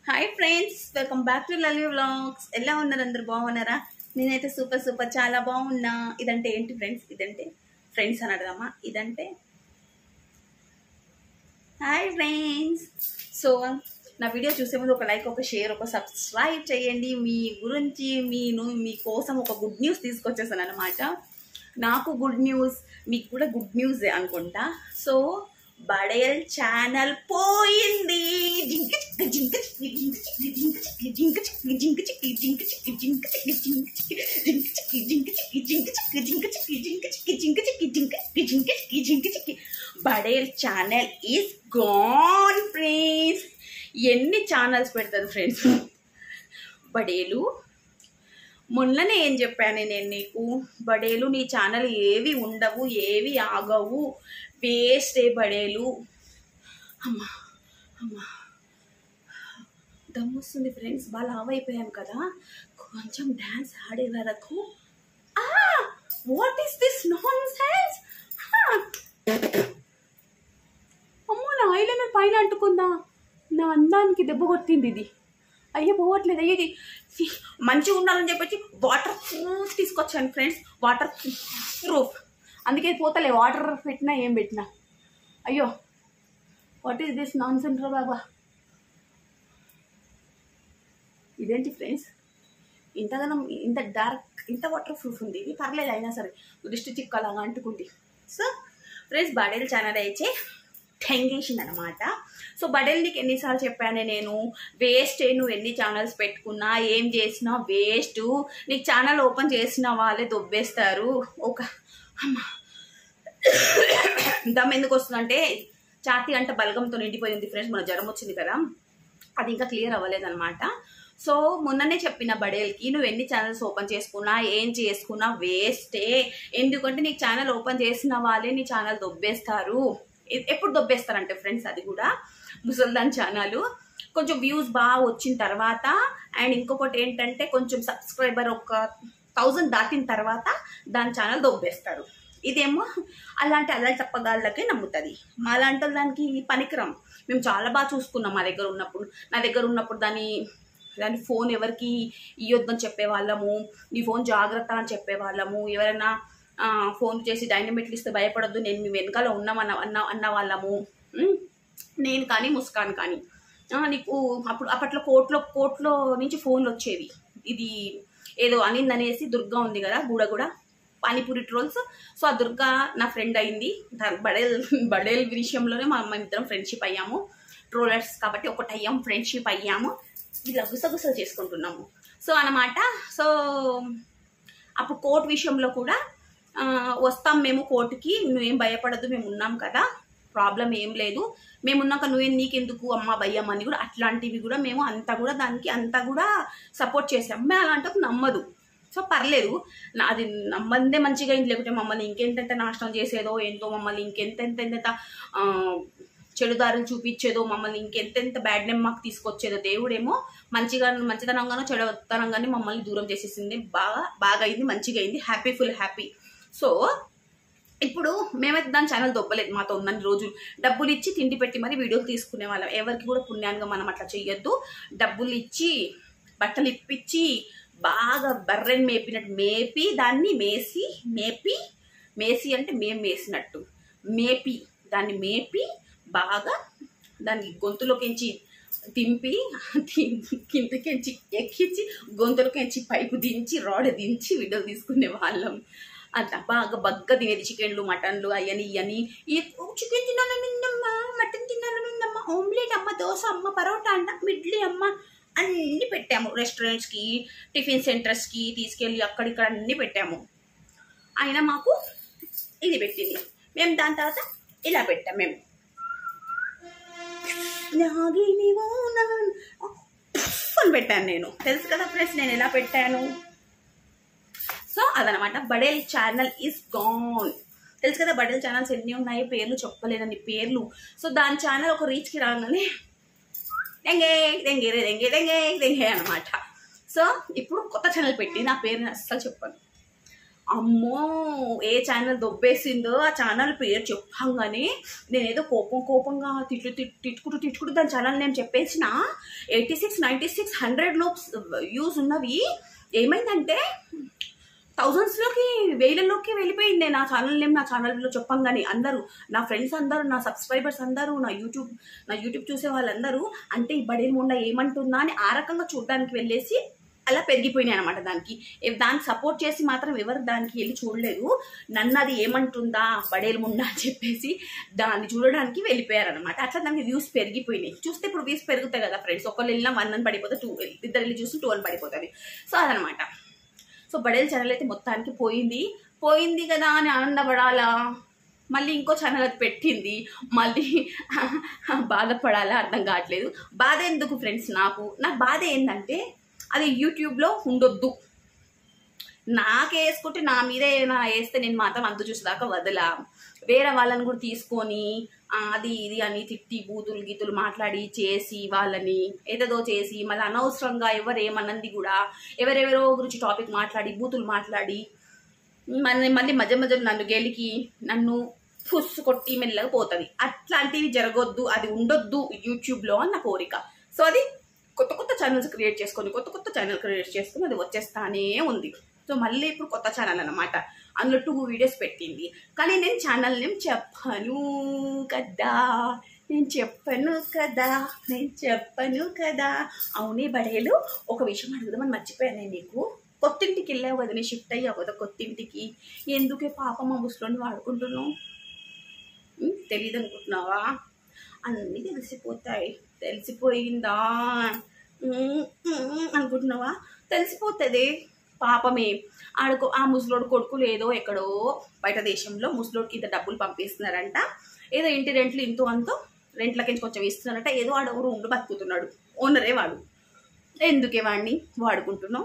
Hi friends welcome back to Lalvi vlogs ఎలా ఉన్నారు అందరు బాగున్నారా నేనైతే సూపర్ సూపర్ చాలా బాగున్నా ఇదంటే ఏంటి ఫ్రెండ్స్ ఇదంటే ఫ్రెండ్స్ అని అడగమ్మా ఇదంటే హాయ్ ఫ్రెండ్స్ సో నా వీడియో చూసే ముందు ఒక లైక్ ఒక షేర్ ఒక సబ్స్క్రైబ్ చేయండి మీ గురించి మీను మీకోసం ఒక గుడ్ న్యూస్ తీసుకొచ్చేసాను అనమాట నాకు గుడ్ న్యూస్ మీకు కూడా గుడ్ న్యూస్ అనుకుంటా సో బడేల్ ఛానల్ పోయింది జింక చిక్క జింక చిక్కి జింక చిక్కి జింక చిక్కి జింక చిక్కి జింక చిక్కి జింక చిక్కి జింక చిక్కి జింక చిక్కి జింక చిక్కి జింక చిక్కి జింక చిక్కి జింక చిక్కి జింక చిక్కి జింక చిక్కి జింక చిక్కి జింక చిక్కి జింక చిక్కి బడేల్ ఛానల్ ఈస్ గాన్ ఫ్రెండ్స్ ఎన్ని ఛానల్స్ పెడతారు ఫ్రెండ్స్ బడేలు మొన్ననే ఏం చెప్పాను నేను నీకు బడేలు నీ ఛానల్ ఏవి ఉండవు ఏవి ఆగవు వేస్టే బడేలు అమ్మా అమ్మా దమ్ వస్తుంది ఫ్రెండ్స్ బాగా లావ్ అయిపోయాం కదా కొంచెం డ్యాన్స్ ఆడే వరకు what is this nonsense అమ్మో నా ఐలైనర్ పైన అంటుకుందా నా అందానికి దెబ్బ కొట్టింది ఇది అయ్యో పోవట్లేదు అయ్యో ఇది మంచిగా ఉండాలని చెప్పేసి వాటర్ ప్రూఫ్ తీసుకొచ్చాను ఫ్రెండ్స్ వాటర్ ప్రూఫ్ అందుకే పోతలే వాటర్ పెట్టినా ఏం పెట్టినా అయ్యో what is this nonsense బాబా ఇదేంటి ఫ్రెండ్స్ ఇంతగానం ఇంత డార్క్ ఇంత వాటర్ ప్రూఫ్ ఉంది ఇది పర్లేదు అయినా సరే దృష్టి చిక్కలాగా అంటుకుంది సో ఫ్రెండ్స్ బడేల్ ఛానల్ అయితే టెంగేసింది అనమాట సో బడేల్ నీకు ఎన్నిసార్లు చెప్పాను నేను వేస్ట్ నువ్వు ఎన్ని ఛానల్స్ పెట్టుకున్నా ఏం చేసినా వేస్ట్ నీకు ఛానల్ ఓపెన్ చేసిన వాళ్ళే దొబ్బేస్తారు ఒక అమ్మా దమ్ ఎందుకు వస్తుందంటే ఛాతీ అంటే బలగంతో నిండిపోయింది ఫ్రెండ్స్ మన జ్వరం వచ్చింది కదా అది ఇంకా క్లియర్ అవ్వలేదన్నమాట సో మొన్ననే చెప్పిన బడేల్కి నువ్వు ఎన్ని ఛానల్స్ ఓపెన్ చేసుకున్నా ఏం చేసుకున్నా వేస్టే ఎందుకంటే నీకు ఛానల్ ఓపెన్ చేసిన వాళ్ళే నీ ఛానల్ దొబ్బేస్తారు ఎ- ఎప్పుడు దొబ్బేస్తారంటే ఫ్రెండ్స్ అది కూడా ముసల్దాన్ ఛానల్ కొంచెం వ్యూస్ బాగా వచ్చిన తర్వాత అండ్ ఇంకొకటి ఏంటంటే కొంచెం సబ్స్క్రైబర్ ఒక థౌజండ్ దాటిన తర్వాత దాని ఛానల్ దొబ్బేస్తారు ఇదేమో అలాంటి అలా చెప్పగాళ్ళకే నమ్ముతుంది మా లాంటి దానికి పనికిరం మేము చాలా బాగా చూసుకున్నాం మా దగ్గర ఉన్నప్పుడు నా దగ్గర ఉన్నప్పుడు దాని దాని ఫోన్ ఎవరికి ఇయ్యొద్దని చెప్పేవాళ్ళము నీ ఫోన్ జాగ్రత్త అని చెప్పేవాళ్ళము ఎవరైనా ఆ, ఫోన్ చేసి డైనమిట్లు ఇస్తే భయపడొద్దు నేను మీ వెనకాల ఉన్నామన్న అన్న అన్న వాళ్ళము ఉమ్, నేను కానీ ముస్కాన్ కానీ ఆ, నీకు అప్పుడు అప్పట్లో కోర్టులో కోర్టులో నుంచి ఫోన్లు వచ్చేవి ఇది ఏదో అనిందనేసి దుర్గా ఉంది కదా గూడగూడ పానీపూరి ట్రోల్స్ సో ఆ దుర్గా నా ఫ్రెండ్ అయింది దా- బడేల్ బడేల్ విషయంలోనే మా అమ్మ ఇద్దరం ఫ్రెండ్షిప్ అయ్యాము ట్రోలర్స్ కాబట్టి ఒకటి అయ్యాం ఫ్రెండ్షిప్ అయ్యాము ఇలా గుసగుసలు చేసుకుంటున్నాము సో అన్నమాట సో అప్పుడు కోర్టు విషయంలో కూడా ఆ, వస్తాం మేము కోర్టుకి నువ్వేం భయపడద్దు మేము ఉన్నాం కదా ప్రాబ్లం ఏం లేదు మేము ఉన్నాక నువ్వేం నీకెందుకు అమ్మ భయ్యం అని కూడా అట్లాంటివి కూడా మేము అంతా కూడా దానికి అంతా కూడా సపోర్ట్ చేసాం మేము అలాంటి నమ్మదు సో పర్లేదు నా- అది నమ్మందే మంచిగా అయింది లేకుంటే మమ్మల్ని ఇంకెంతెంత నాశనం చేసేదో ఏంటో మమ్మల్ని ఇంకెంతెంతెంత ఆ, చెడుదారులు చూపించేదో మమ్మల్ని ఇంకెంతెంత బ్యాడ్ నేమ్ మాకు తీసుకొచ్చేదో దేవుడేమో మంచిగా మంచితనంగానో చెడుతనంగానే మమ్మల్ని దూరం చేసేసింది బాగా బాగా అయింది మంచిగా అయింది హ్యాపీ ఫుల్ హ్యాపీ సో ఇప్పుడు మేమైతే దాని ఛానల్ దొబ్బలేదు మాతో ఉన్నన్ని రోజులు డబ్బులు ఇచ్చి తిండి పెట్టి మరి వీడియోలు తీసుకునే వాళ్ళం ఎవరికి కూడా పుణ్యాన్గా మనం అట్లా చెయ్యొద్దు డబ్బులు ఇచ్చి బట్టలు ఇప్పించి బాగా బర్రెని మేపినట్టు మేపి దాన్ని మేసి మేపి మేసి అంటే మేం మేసినట్టు మేపి దాన్ని మేపి బాగా దాన్ని గొంతులోకించి దింపి ది- కిందకించి ఎక్కించి గొంతులోకించి పైపు దించి రాడ్ దించి వీడియోలు తీసుకునే వాళ్ళం అట్లా బాగా బగ్గ తినేది చికెన్లు మటన్లు అయ్యని ఇవని చికెన్ తినాలని ఉందమ్మా మటన్ తినాలని ఉందమ్మా ఆమ్లెట్ అమ్మ దోశ అమ్మ పరోటా అంట మిడ్లీ అమ్మ అన్నీ పెట్టాము రెస్టారెంట్స్కి టిఫిన్ సెంటర్స్కి తీసుకెళ్ళి అక్కడిక్కడ అన్నీ పెట్టాము అయినా మాకు ఇది పెట్టింది మేము దాని తర్వాత ఇలా పెట్టాం మేము నాగినివో నా- అని పెట్టాను నేను తెలుసు కదా ఫ్రెండ్స్ నేను ఎలా పెట్టాను సో అదనమాట బడేల్ ఛానల్ ఈస్ గాన్ తెలుసు కదా బడేల్ ఛానల్స్ ఎన్ని ఉన్నాయి పేర్లు చెప్పలేదని పేర్లు సో దాని ఛానల్ ఒక రీచ్కి రాగానే దెంగే దెంగే రే దెంగే దెంగే దెంగే అనమాట సో ఇప్పుడు కొత్త ఛానల్ పెట్టి నా పేరుని అస్సలు చెప్పాను అమ్మో ఏ ఛానల్ దొబ్బేసిందో ఆ ఛానల్ పేరు చెప్పంగానే నేనేదో కోపం కోపంగా తిట్లు తిట్ తిట్టుకుంటూ తిట్టుకుంటూ దాని ఛానల్ నేను చెప్పేసిన eighty six ninety six hundred లోప్స్ వ్యూస్ ఉన్నవి ఏమైందంటే థౌజండ్స్లోకి వేలలోకి వెళ్ళిపోయింది నా ఛానల్ నేమ్ నా ఛానల్లో చెప్పంగానే అందరూ నా ఫ్రెండ్స్ అందరూ నా సబ్స్క్రైబర్స్ అందరూ నా యూట్యూబ్ నా యూట్యూబ్ చూసే వాళ్ళందరూ అంటే ఈ బడేలు ముండ ఏమంటుందా అని ఆ రకంగా చూడడానికి వెళ్ళేసి అలా పెరిగిపోయినాయి అనమాట దానికి ఏ- దానికి సపోర్ట్ చేసి మాత్రం ఎవరు దానికి వెళ్ళి చూడలేదు నన్ను అది ఏమంటుందా బడేలు ముండా అని చెప్పేసి దాన్ని చూడడానికి వెళ్ళిపోయారు అనమాట అట్లా దానికి వ్యూస్ పెరిగిపోయినాయి చూస్తే ఇప్పుడు వ్యూస్ పెరుగుతాయి కదా ఫ్రెండ్స్ ఒకళ్ళు వెళ్ళినా వన్ అని పడిపోతే టూ ఇద్దరు వెళ్ళి చూస్తే టూ అని పడిపోతుంది సో అదనమాట సో బడేల్ ఛానల్ అయితే మొత్తానికి పోయింది పోయింది కదా అని ఆనందపడాలా మళ్ళీ ఇంకో ఛానల్ అది పెట్టింది మళ్ళీ బాధపడాలా అర్థం కావట్లేదు బాధ ఎందుకు ఫ్రెండ్స్ నాకు నాకు బాధ ఏంటంటే అది యూట్యూబ్లో ఉండొద్దు నాకు వేసుకుంటే నా మీద ఏమైనా వేస్తే నేను మాత్రం అంత చూసేదాకా వదలా వేరే వాళ్ళని కూడా తీసుకొని ఆ, అది ఇది అని తిట్టి బూతులు గీతులు మాట్లాడి చేసి వాళ్ళని ఏదేదో చేసి మళ్ళీ అనవసరంగా ఎవరు ఏమన్నది కూడా ఎవరెవరో గురించి టాపిక్ మాట్లాడి బూతులు మాట్లాడి మళ్ళీ మళ్ళీ మధ్య మధ్యలో నన్ను గెలికి నన్ను ఫుస్ కొట్టి మెల్లగా పోతుంది అట్లాంటివి జరగొద్దు అది ఉండొద్దు యూట్యూబ్లో అని నా కోరిక సో అది కొత్త కొత్త ఛానల్స్ క్రియేట్ చేసుకొని కొత్త కొత్త ఛానల్ క్రియేట్ చేసుకొని అది వచ్చేస్తానే ఉంది సో మళ్ళీ ఇప్పుడు కొత్త ఛానల్ అన్నమాట అందులో టూ వీడియోస్ పెట్టింది కానీ నేను ఛానల్ నేమ్ చెప్పను కదా నేను చెప్పను కదా నేను చెప్పను కదా అవునే బడేలు ఒక విషయం అడుగుదామని మర్చిపోయాను నేను నీకు కొత్తింటికి వెళ్ళావు కదా నేను షిఫ్ట్ అయ్యావు కదా కొత్తింటికి ఎందుకే పాప మా ముసలోని వాడుకుంటున్నావు ఉం? తెలీదు అనుకుంటున్నావా అన్నీ తెలిసిపోతాయి తెలిసిపోయిందా ఉం, ఉం అనుకుంటున్నావా తెలిసిపోతుంది పాపమే ఆడుకో ఆ ముసలోడు కొడుకులు ఏదో ఎక్కడో బయట దేశంలో ముసలోడికి ఇంత డబ్బులు పంపిస్తున్నారంట ఏదో ఇంటి రెంట్లు ఇంతో అంతో రెంట్లకి కొంచెం ఇస్తున్నారంట ఏదో ఆడ రూమ్లో బతుకుతున్నాడు ఓనరే వాడు ఎందుకే వాడిని వాడుకుంటున్నావు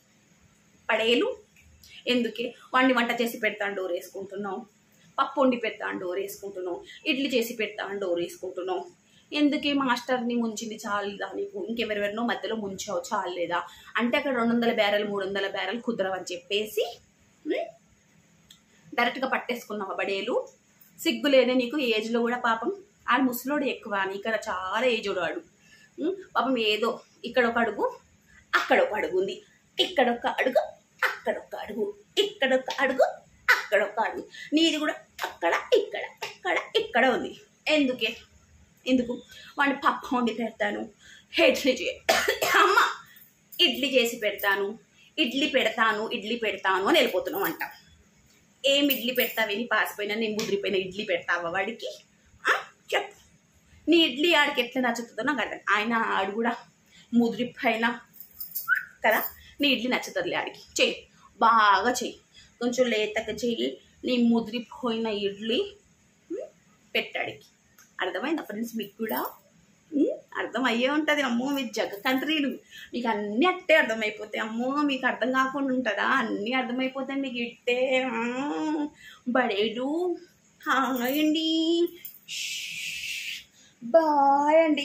పడేలు ఎందుకే వాడిని వంట చేసి పెడతాను డోర్ వేసుకుంటున్నావు పప్పు వండి పెడతాను డోర్ వేసుకుంటున్నావు ఇడ్లీ చేసి పెడతాను డోర్ వేసుకుంటున్నావు ఎందుకే మాస్టర్ని ముంచింది చాలేదా నీకు ఇంకెవరెవరినో మధ్యలో ముంచావు చాలేదా అంటే అక్కడ రెండు వందల బ్యారెల్ మూడు వందల బ్యారెల్ కుదరవని చెప్పేసి ఉం? డైరెక్ట్గా పట్టేసుకున్నావు బడేలు సిగ్గులేనే నీకు ఏజ్లో కూడా పాపం ఆ ముసలోడు ఎక్కువ నీకన్నా చాలా ఏజోడు వాడు ఉం? పాపం ఏదో ఇక్కడ ఒక అడుగు అక్కడ ఒక అడుగు ఉంది ఇక్కడ ఒక అడుగు అక్కడ ఒక అడుగు ఇక్కడ ఒక అడుగు అక్కడ ఒక అడుగు నీది కూడా అక్కడ ఇక్కడ అక్కడ ఇక్కడ ఉంది ఎందుకే ఎందుకు వాడిని పప్పు వండి పెడతాను ఇడ్లీ చే అమ్మ ఇడ్లీ చేసి పెడతాను ఇడ్లీ పెడతాను ఇడ్లీ పెడతాను అని వెళ్ళిపోతున్నాం అంట ఏం ఇడ్లీ పెడతావు నీ పాసిపోయినా నేను ముదిరిపోయిన ఇడ్లీ పెడతావా వాడికి ఆ? చెప్పు నీ ఇడ్లీ ఆడికి ఎట్లా నచ్చుతుందో నాకు అర్థం ఆయన ఆడు కూడా ముదిరిపోయిన కదా నీ ఇడ్లీ నచ్చుతుంది ఆడికి చెయ్యి బాగా చెయ్యి కొంచెం లేతగా చెయ్యి నీ ముదిరిపోయిన ఇడ్లీ ఉమ్, పెట్టాడికి అర్థమైందా ఫ్రెండ్స్ మీకు కూడా ఉమ్, అర్థం అయ్యే ఉంటుంది అమ్మో మీరు జగ కంట్రీలు మీకు అన్నీ అట్టే అర్థమైపోతాయి అమ్మో మీకు అర్థం కాకుండా ఉంటుందా అన్నీ అర్థమైపోతాయి మీకు ఇట్టే ఆ, బడేడు హాయ్ అండి బాయ్ అండి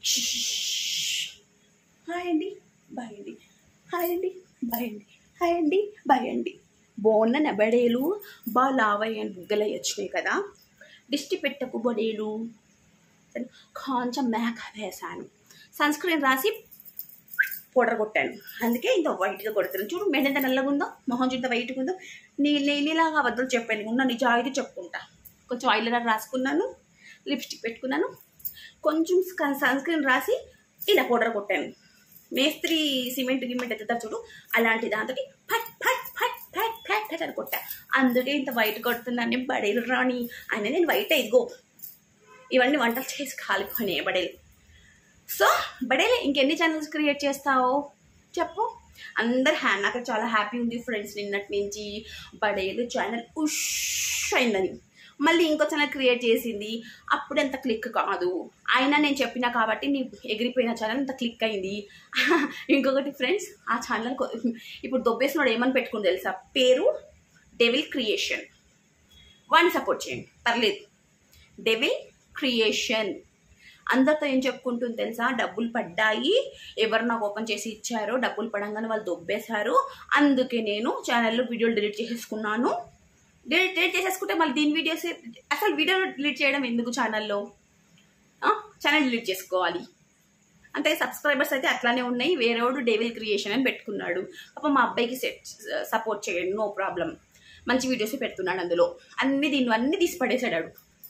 హాయ్ అండి బాయ్ అండి హాయ్ అండి బాయ్ అండి హాయ్ అండి బాయ్ అండి బాగున్న నెబడేలు బాగా లావయ్యాను బుగ్గలై వచ్చినాయి కదా దిష్టి పెట్టకు బొడేలు కొంచెం మేక వేసాను సన్ స్క్రీన్ రాసి పౌడర్ కొట్టాను అందుకే ఇంత వైట్గా కొడుతున్నాను చూడు మెడ ఎంత నల్లగా ఉందో మొహం ఇంత వైట్గా ఉందో నీ నేనేలాగా అబద్ధాలు చెప్పాను ఉన్న నిజాయితీ చెప్పుకుంటా కొంచెం ఐలైనర్ రాసుకున్నాను లిప్స్టిక్ పెట్టుకున్నాను కొంచెం సన్ స్క్రీన్ రాసి ఇలా పౌడర్ కొట్టాను మేస్త్రి సిమెంట్ గిమెంట్ ఎత్తుతారు చూడు అలాంటి దాంతో ఫట్ ఫట్ ఫట్ ఫట్ ఫట్ ఫట్ అని కొట్టా అందుకే ఇంత వైట్ కొడుతున్నాను బడేలు రాని ఆయన నేను వైట్ ఇదిగో ఇవన్నీ వంటలు చేసి కాలిపోయినాయి బడేలు సో బడేలు ఇంకెన్ని ఛానల్స్ క్రియేట్ చేస్తావు చెప్పు అందరు హ్యా నాకు చాలా హ్యాపీ ఉంది ఫ్రెండ్స్ నిన్నటి నుంచి బడేలు ఛానల్ ఉష్ అయిందని మళ్ళీ ఇంకో ఛానల్ క్రియేట్ చేసింది అప్పుడు ఎంత క్లిక్ కాదు అయినా నేను చెప్పినా కాబట్టి నీ ఎగిరిపోయిన ఛానల్ అంత క్లిక్ అయింది ఇంకొకటి ఫ్రెండ్స్ ఆ ఛానల్ ఇప్పుడు దొబ్బేసినోడు ఏమని పెట్టుకుని తెలుసా పేరు డెవిల్ క్రియేషన్ వాడిని సపోర్ట్ చేయండి పర్లేదు డెవిల్ క్రియేషన్ అందరితో ఏం చెప్పుకుంటుంది తెలుసా డబ్బులు పడ్డాయి ఎవరు నాకు ఓపెన్ చేసి ఇచ్చారో డబ్బులు పడంగానే వాళ్ళు దొబ్బేశారు అందుకే నేను ఛానల్లో వీడియోలు డిలీట్ చేసేసుకున్నాను డిలీట్ డిలీట్ చేసేసుకుంటే మళ్ళీ దీని వీడియోస్ అసలు వీడియో డిలీట్ చేయడం ఎందుకు ఛానల్లో ఛానల్ డిలీట్ చేసుకోవాలి అంటే సబ్స్క్రైబర్స్ అయితే అట్లానే ఉన్నాయి వేరేవాడు డేవిల్ క్రియేషన్ అని పెట్టుకున్నాడు అప్పుడు మా అబ్బాయికి సెట్ సపోర్ట్ చేయండి నో ప్రాబ్లం మంచి వీడియోస్ పెడుతున్నాడు అందులో అన్ని దీన్ని అన్ని తీసి పడేసాడు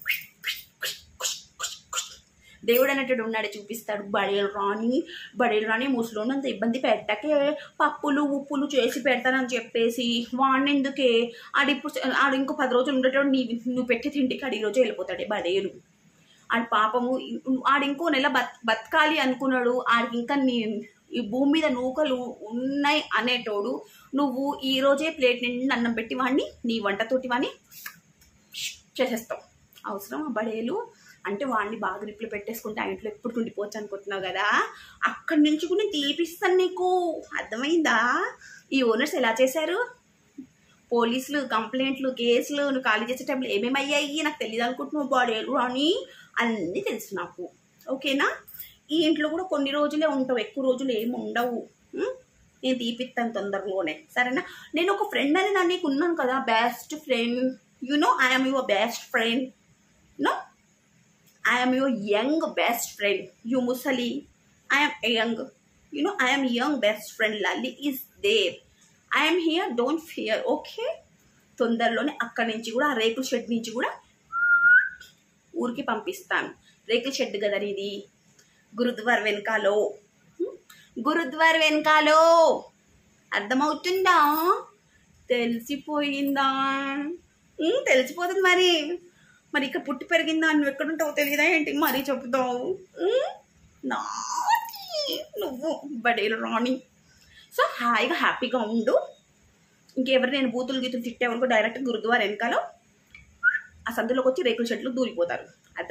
దేవుడు అనేటోడు ఉన్నాడు చూపిస్తాడు బడేలు రాని బడేలు రాని ముసలోని అంత ఇబ్బంది పెట్టకే పప్పులు ఉప్పులు చేసి పెడతానని చెప్పేసి వాడిని ఎందుకే ఆడు ఇప్పుడు ఆడు ఇంకో పది రోజులు ఉండేటోడు నీ నువ్వు పెట్టి తిండికి ఆడు ఈ రోజు వెళ్ళిపోతాడు బడేలు ఆడి పాపము ఆడు ఇంకో నెల బత్ బతకాలి అనుకున్నాడు ఆడికి ఇంకా నీ ఈ భూమి మీద నూకలు ఉన్నాయి అనేటోడు నువ్వు ఈ రోజే ప్లేట్ నిండి అన్నం పెట్టి వాడిని నీ వంటతోటి వాడిని చేసేస్తావు అవసరం ఆ బడేలు అంటే వాడిని బాగా రిప్లు పెట్టేసుకుంటే ఆ ఇంట్లో ఎప్పుడు ఉండిపోవచ్చు అనుకుంటున్నావు కదా అక్కడి నుంచి కూడా నేను తీపిస్తాను నీకు అర్థమైందా ఈ ఓనర్స్ ఎలా చేశారు పోలీసులు కంప్లైంట్లు కేసులు నువ్వు ఖాళీ చేసే టైంలో ఏమేమి అయ్యాయి నాకు తెలియదు అనుకుంటున్నావు బాడీలు అని అన్నీ తెలుసు నాకు ఓకేనా ఈ ఇంట్లో కూడా కొన్ని రోజులే ఉంటావు ఎక్కువ రోజులు ఏమి ఉండవు ఉం? నేను తీపిస్తాను తొందరలోనే సరేనా నేను ఒక ఫ్రెండ్ అని నన్ను నీకు ఉన్నాను కదా best friend you know I'm your best friend no I'm your young best friend you ముసలి I'm young you know I'm young best friend Lalli is there I'm here don't fear okay తొందరలోనే అక్కడి నుంచి కూడా ఆ రేకుల షెడ్ నుంచి కూడా ఊరికి పంపిస్తాను రేకుల షెడ్ కదా ఇది గురుద్వార్ వెనకాలో హ్మ్? గురుద్వార్ వెనకాలో అర్థమవుతుందా తెలిసిపోయిందా హ్మ్, తెలిసిపోతుంది మరి మరి ఇక్కడ పుట్టి పెరిగిందా నువ్వు ఎక్కడుంటావు తెలియదా ఏంటి మరీ చెప్తావు హ్మ్? నాటి నువ్వు బడేలు రాణి సో హాయిగా హ్యాపీగా ఉండు ఇంకెవరు నేను బూతులు గీతులు తిట్టేవరకు డైరెక్ట్ గురుద్వార వెనకాల ఆ సందులోకి వచ్చి రేకుల చెట్లు దూరిపోతారు